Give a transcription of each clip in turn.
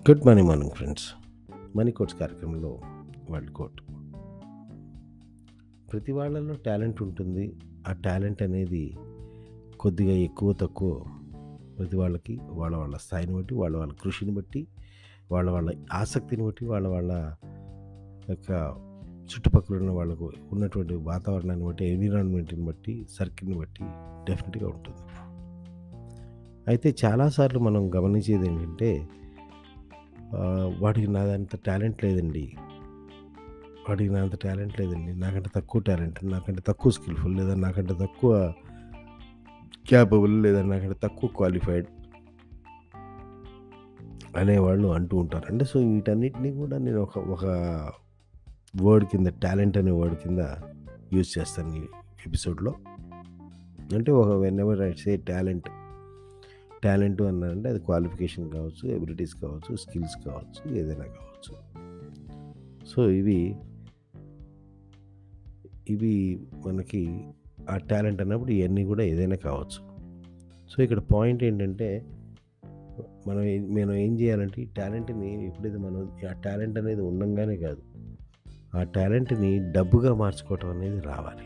Good morning morning friends money quotes కార్యక్రమంలో world quote ప్రతి వాళ్ళలో టాలెంట్ ఉంటుంది ఆ టాలెంట్ అనేది కొద్దిగా ఎక్కువ తక్కువ ప్రతి వాళ్ళకి వాళ్ళ వాళ్ళ స్థాయిని బట్టి వాళ్ళ వాళ్ళ కృషిని బట్టి వాళ్ళ వాళ్ళ ఆసక్తిని బట్టి వాళ్ళ వాళ్ళ యొక్క చుట్టుపక్కల ఉన్న వాళ్ళకు ఉన్నటువంటి వాతావరణాన్ని బట్టి ఎన్విరాన్మెంట్ని బట్టి సర్కిల్ని బట్టి డెఫినెట్గా ఉంటుంది అయితే చాలాసార్లు మనం గమనించేది ఏంటంటే ఆ, వాడికి నాదంత టాలెంట్ లేదండి వాడికి నా అంత టాలెంట్ లేదండి నాకంటే తక్కువ టాలెంట్ నాకంటే తక్కువ స్కిల్ఫుల్ లేదా నాకంటే తక్కువ క్యాపబుల్ లేదా నాకంటే తక్కువ క్వాలిఫైడ్ అనేవాళ్ళు అంటూ ఉంటారు అంటే సో వీటన్నిటిని కూడా నేను ఒక ఒక వర్డ్ కింద టాలెంట్ అనే వర్డ్ కింద యూజ్ చేస్తాను ఈ ఎపిసోడ్లో అంటే ఒక whenever I say talent talent అన్నారంటే అది క్వాలిఫికేషన్ కావచ్చు ఎబిలిటీస్ కావచ్చు స్కిల్స్ కావచ్చు ఏదైనా కావచ్చు సో ఇవి ఇవి మనకి ఆ టాలెంట్ అన్నప్పుడు ఇవన్నీ కూడా ఏదైనా కావచ్చు సో ఇక్కడ పాయింట్ ఏంటంటే మనం ఏ- మనం ఏం చేయాలంటే ఈ టాలెంట్ని ఎప్పుడైతే మనం ఆ టాలెంట్ అనేది ఉండంగానే కాదు ఆ టాలెంట్ని డబ్బుగా మార్చుకోవటం అనేది రావాలి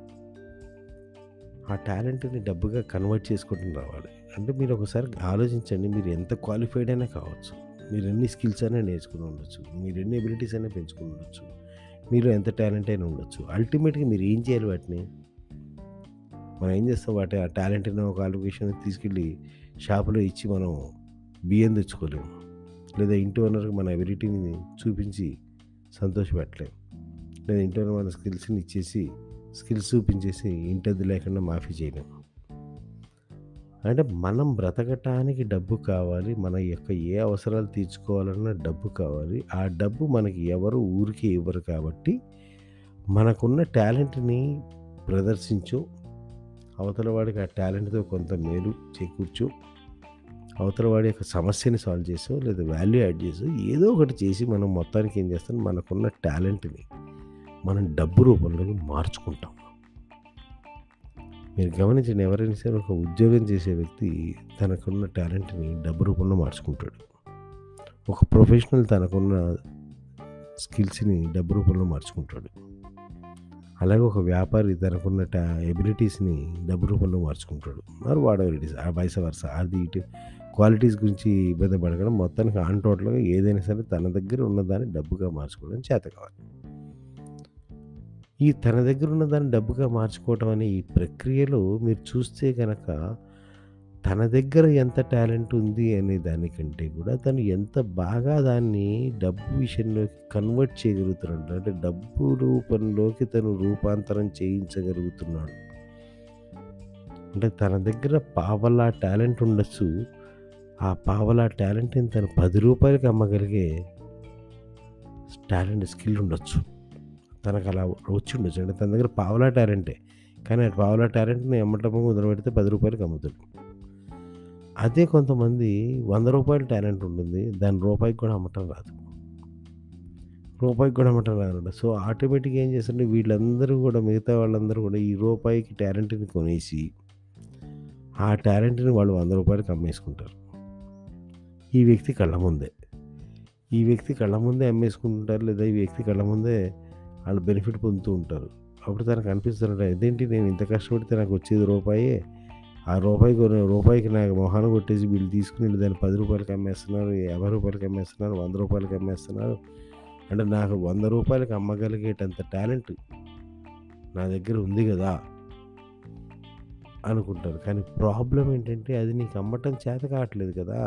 ఆ టాలెంట్ని డబ్బుగా కన్వర్ట్ చేసుకోవడం రావాలి అంటే మీరు ఒకసారి ఆలోచించండి మీరు ఎంత క్వాలిఫైడ్ అయినా కావచ్చు మీరు ఎన్ని స్కిల్స్ అయినా నేర్చుకుని ఉండొచ్చు మీరు ఎన్ని ఎబిలిటీస్ అయినా పెంచుకుని ఉండొచ్చు మీరు ఎంత టాలెంట్ అయినా ఉండొచ్చు అల్టిమేట్గా మీరు ఏం చేయాలి వాటిని మనం ఏం చేస్తాం వాటి ఆ టాలెంట్ అయిన ఒక క్వాలిఫికేషన్ తీసుకెళ్ళి షాపులో ఇచ్చి మనం బియ్యం తెచ్చుకోలేము లేదా ఇంటి ఓనర్కి మన ఎబిలిటీని చూపించి సంతోషపెట్టలేము లేదా ఇంటి ఓనర్ మన స్కిల్స్ని ఇచ్చేసి స్కిల్స్ చూపించేసి ఇంటది లేకుండా మాఫీ చేయలేము అంటే మనం బ్రతకటానికి డబ్బు కావాలి మన యొక్క ఏ అవసరాలు తీర్చుకోవాలన్నా డబ్బు కావాలి ఆ డబ్బు మనకి ఎవరు ఊరికి ఇవ్వరు కాబట్టి మనకున్న టాలెంట్ని ప్రదర్శించు అవతల వాడికి ఆ టాలెంట్తో కొంత మేలు చేకూర్చు అవతల వాడి యొక్క సమస్యని సాల్వ్ చేసో లేదా వాల్యూ యాడ్ చేసో ఏదో ఒకటి చేసి మనం మొత్తానికి ఏం చేస్తాం మనకున్న టాలెంట్ని మనం డబ్బు రూపంలోకి మార్చుకుంటాం మీరు గమనించండి ఎవరైనా సరే ఒక ఉద్యోగం చేసే వ్యక్తి తనకున్న టాలెంట్ని డబ్బు రూపంలో మార్చుకుంటాడు ఒక ప్రొఫెషనల్ తనకున్న స్కిల్స్ని డబ్బు రూపంలో మార్చుకుంటాడు అలాగే ఒక వ్యాపారి తనకున్న టా ఎబిలిటీస్ని డబ్బు రూపంలో మార్చుకుంటాడు మరి వాడు ఎబిలిటీస్ ఆ వయసు వరుస అది ఇటు క్వాలిటీస్ గురించి ఇబ్బంది పడకుండా మొత్తానికి ఆన్ టోటల్గా ఏదైనా సరే తన దగ్గర ఉన్నదాన్ని డబ్బుగా మార్చుకోవడం చేత కావాలి ఈ తన దగ్గర ఉన్న దాన్ని డబ్బుగా మార్చుకోవటం అనే ఈ ప్రక్రియలో మీరు చూస్తే కనుక తన దగ్గర ఎంత టాలెంట్ ఉంది అనే దానికంటే కూడా తను ఎంత బాగా దాన్ని డబ్బు విషయంలోకి కన్వర్ట్ చేయగలుగుతున్నాడు అంటే డబ్బు రూపంలోకి తను రూపాంతరం చేయించగలుగుతున్నాడు అంటే తన దగ్గర పావలా టాలెంట్ ఉండొచ్చు ఆ పావలా టాలెంట్ని తను పది రూపాయలకి అమ్మగలిగే టాలెంట్ స్కిల్ ఉండొచ్చు తనకు అలా వచ్చి ఉండొచ్చు అంటే తన దగ్గర పావలా టాలెంటే కానీ ఆ పావలా టాలెంట్ని అమ్మటం మొదలు పెడితే పది రూపాయలకి అమ్ముతాడు అదే కొంతమంది వంద రూపాయల టాలెంట్ ఉంటుంది దాని రూపాయికి కూడా అమ్మటం రాదు రూపాయికి కూడా అమ్మటం రాదు సో ఆటోమేటిక్గా ఏం చేస్తుంటే వీళ్ళందరూ కూడా మిగతా వాళ్ళందరూ కూడా ఈ రూపాయికి టాలెంట్ని కొనేసి ఆ టాలెంట్ని వాళ్ళు వంద రూపాయలకి అమ్మేసుకుంటారు ఈ వ్యక్తి కళ్ళ ముందే ఈ వ్యక్తి కళ్ళ ముందే అమ్మేసుకుంటుంటారు లేదా ఈ వ్యక్తి కళ్ళ ముందే వాళ్ళు బెనిఫిట్ పొందుతూ ఉంటారు అప్పుడు తనకు అనిపిస్తుంట ఇదేంటి నేను ఇంత కష్టపడితే నాకు వచ్చేది రూపాయే ఆ రూపాయి కొని రూపాయికి నాకు మొహాన్ని కొట్టేసి వీళ్ళు తీసుకుని వీళ్ళు దాన్ని పది రూపాయలకి అమ్మేస్తున్నారు యాభై రూపాయలకి అమ్మేస్తున్నారు వంద రూపాయలకి అమ్మేస్తున్నారు అంటే నాకు వంద రూపాయలకి అమ్మగలిగేటంత టాలెంట్ నా దగ్గర ఉంది కదా అనుకుంటారు కానీ ప్రాబ్లం ఏంటంటే అది నీకు అమ్మటం చేత కావట్లేదు కదా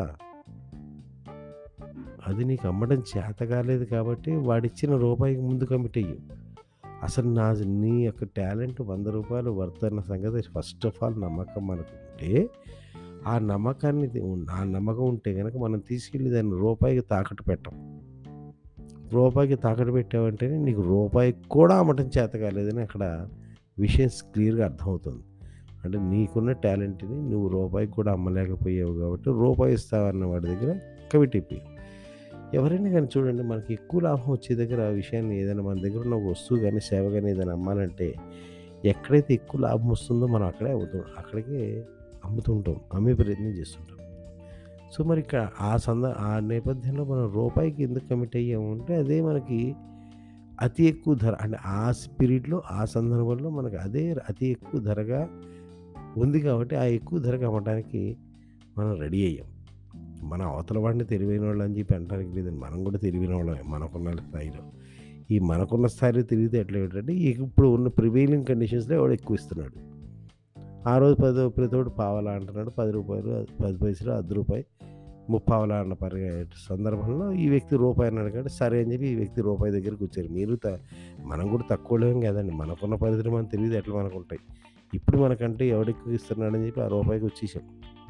అది నీకు అమ్మడం చేత కాలేదు కాబట్టి వాడిచ్చిన రూపాయికి ముందు కమిట్ అయ్యి అసలు నా నీ యొక్క టాలెంట్ వంద రూపాయలు వర్త్ అన్న సంగతి ఫస్ట్ ఆఫ్ ఆల్ నమ్మకం మనకు ఉంటే ఆ నమ్మకాన్ని ఆ నమ్మకం ఉంటే కనుక మనం తీసుకెళ్ళి దాన్ని రూపాయికి తాకట్టు పెట్టం రూపాయికి తాకట్టు పెట్టావంటేనే నీకు రూపాయికి కూడా అమ్మటం చేత కాలేదని అక్కడ విషయం క్లియర్గా అర్థమవుతుంది అంటే నీకున్న టాలెంట్ని నువ్వు రూపాయికి కూడా అమ్మలేకపోయావు కాబట్టి రూపాయి ఇస్తావన్న వాడి దగ్గర కమిట్ అయిపోయావు ఎవరైనా కానీ చూడండి మనకి ఎక్కువ లాభం వచ్చే దగ్గర ఆ విషయాన్ని ఏదైనా మన దగ్గర ఉన్న ఒక వస్తువు కానీ సేవ కానీ ఏదైనా అమ్మాలంటే ఎక్కడైతే ఎక్కువ లాభం వస్తుందో మనం అక్కడే అవుతాం అక్కడికే అమ్ముతుంటాం అమ్మే ప్రయత్నం చేస్తుంటాం సో మరి ఇక ఆ సంద ఆ నేపథ్యంలో మనం రూపాయికి ఎందుకు కమిట్ అయ్యాము అంటే అదే మనకి అతి ఎక్కువ ధర అంటే ఆ స్పిరిట్‌లో, ఆ సందర్భంలో మనకు అదే అతి ఎక్కువ ధరగా ఉంది కాబట్టి, ఆ ఎక్కువ ధరకు అమ్మటానికి మనం రెడీ అయ్యాం. మన అవతల వాడిని తెలివైనోళ్ళు అని చెప్పి అనడానికి లేదండి. మనం కూడా తెలివైనోళ్ళమే మనకున్న స్థాయిలో. ఈ మనకున్న స్థాయిలో తిరిగితే ఎట్లా ఏంటంటే, ఇప్పుడు ఉన్న ప్రివైలింగ్ కండిషన్స్‌లో ఎవడో ఎక్కువ ఇస్తున్నాడు. ఆ రోజు పదో ప్రతోడు పావలా అంటున్నాడు. రూ. 10, 10 పైసలు, అర్ధ రూపాయి, ముప్పావలా అన్న పరి సందర్భంలో ఈ వ్యక్తి రూపాయి అన్నాడు కాబట్టి, సరే అని చెప్పి ఈ వ్యక్తి రూపాయి దగ్గరికి వచ్చారు. మీరు త మనం కూడా తక్కువోళ్ళేం కాదండి. మనకున్న పరిధిలో మన తెలివితేటలు మనకుంటాయి. ఇప్పుడు మనకంటే ఎవడెక్కువ ఇస్తున్నాడని చెప్పి ఆ రూపాయికి వచ్చేసాం.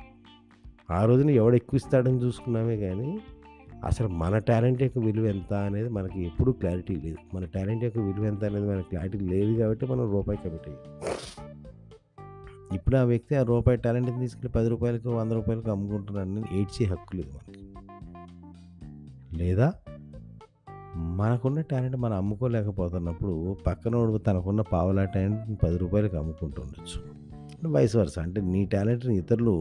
ఆ రోజున ఎవడు ఎక్కువ ఇస్తాడని చూసుకున్నామే గానీ, అసలు మన టాలెంట్ యొక్క విలువ ఎంత అనేది మనకి ఎప్పుడూ క్లారిటీ లేదు. మన టాలెంట్ యొక్క విలువ ఎంత అనేది మనకు క్లారిటీ లేదు కాబట్టి మనం రూపాయి కమిట్ అయ్యాం. ఇప్పుడు ఆ వ్యక్తి ఆ రూపాయి టాలెంట్‌ని తీసుకెళ్ళి రూ. 10కు, రూ. 100కు అమ్ముకుంటున్నాడని ఏడ్చే హక్కు లేదు మనకి. లేదా మనకున్న టాలెంట్ మనం అమ్ముకోలేకపోతున్నప్పుడు పక్కనోడు తనకున్న పావలా టాలెంట్‌ని రూ. 10కి అమ్ముకుంటూ ఉండొచ్చు. వైస్ వర్సా అంటే నీ టాలెంట్‌ని ఇతరులు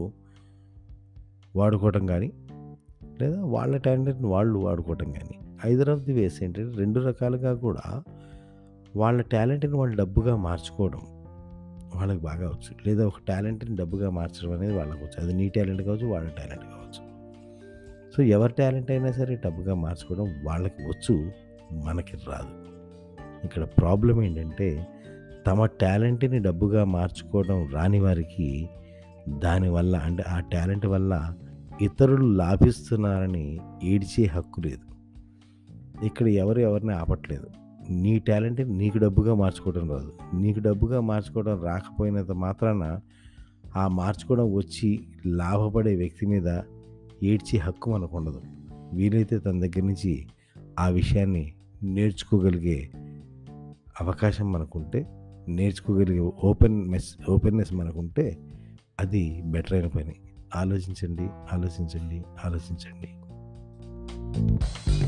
వాడుకోవటం గానీ, లేదా వాళ్ళ టాలెంట్‌ని వాళ్ళు వాడుకోవటం గానీ, ఐదర్ ఆఫ్ ది వేస్ ఏంటంటే 2 రకాలుగా కూడా వాళ్ళ టాలెంట్‌ని వాళ్ళు డబ్బుగా మార్చుకోవడం వాళ్ళకి బాగా వచ్చు. లేదా ఒక టాలెంట్‌ని డబ్బుగా మార్చడం అనేది వాళ్ళకొచ్చు. అది నీ టాలెంట్ కావచ్చు, వాళ్ళ టాలెంట్ కావచ్చు. సో, ఎవరి టాలెంట్ అయినా సరే డబ్బుగా మార్చుకోవడం వాళ్ళకి వచ్చు. మనకి రాదు. ఇక్కడ ప్రాబ్లమ్ ఏంటంటే, తమ టాలెంట్‌ని డబ్బుగా మార్చుకోవడం రాని వారికి దానివల్ల అంటే ఆ టాలెంట్ వల్ల ఇతరులు లాభిస్తున్నారని ఏడ్చే హక్కు లేదు. ఇక్కడ ఎవరు ఎవరిని ఆపట్లేదు. నీ టాలెంట్‌ని నీకు డబ్బుగా మార్చుకోవడం రాదు. నీకు డబ్బుగా మార్చుకోవడం రాకపోయినంత మాత్రాన ఆ మార్చుకోవడం వచ్చి లాభపడే వ్యక్తి మీద ఏడ్చే హక్కు మనకుండదు. వీలైతే తన దగ్గర నుంచి ఆ విషయాన్ని నేర్చుకోగలిగే అవకాశం మనకుంటే, నేర్చుకోగలిగే ఓపెన్‌నెస్ ఓపెన్‌నెస్ మనకుంటే అది బెటర్ అయిన పని. ఆలోచించండి, ఆలోచించండి, ఆలోచించండి.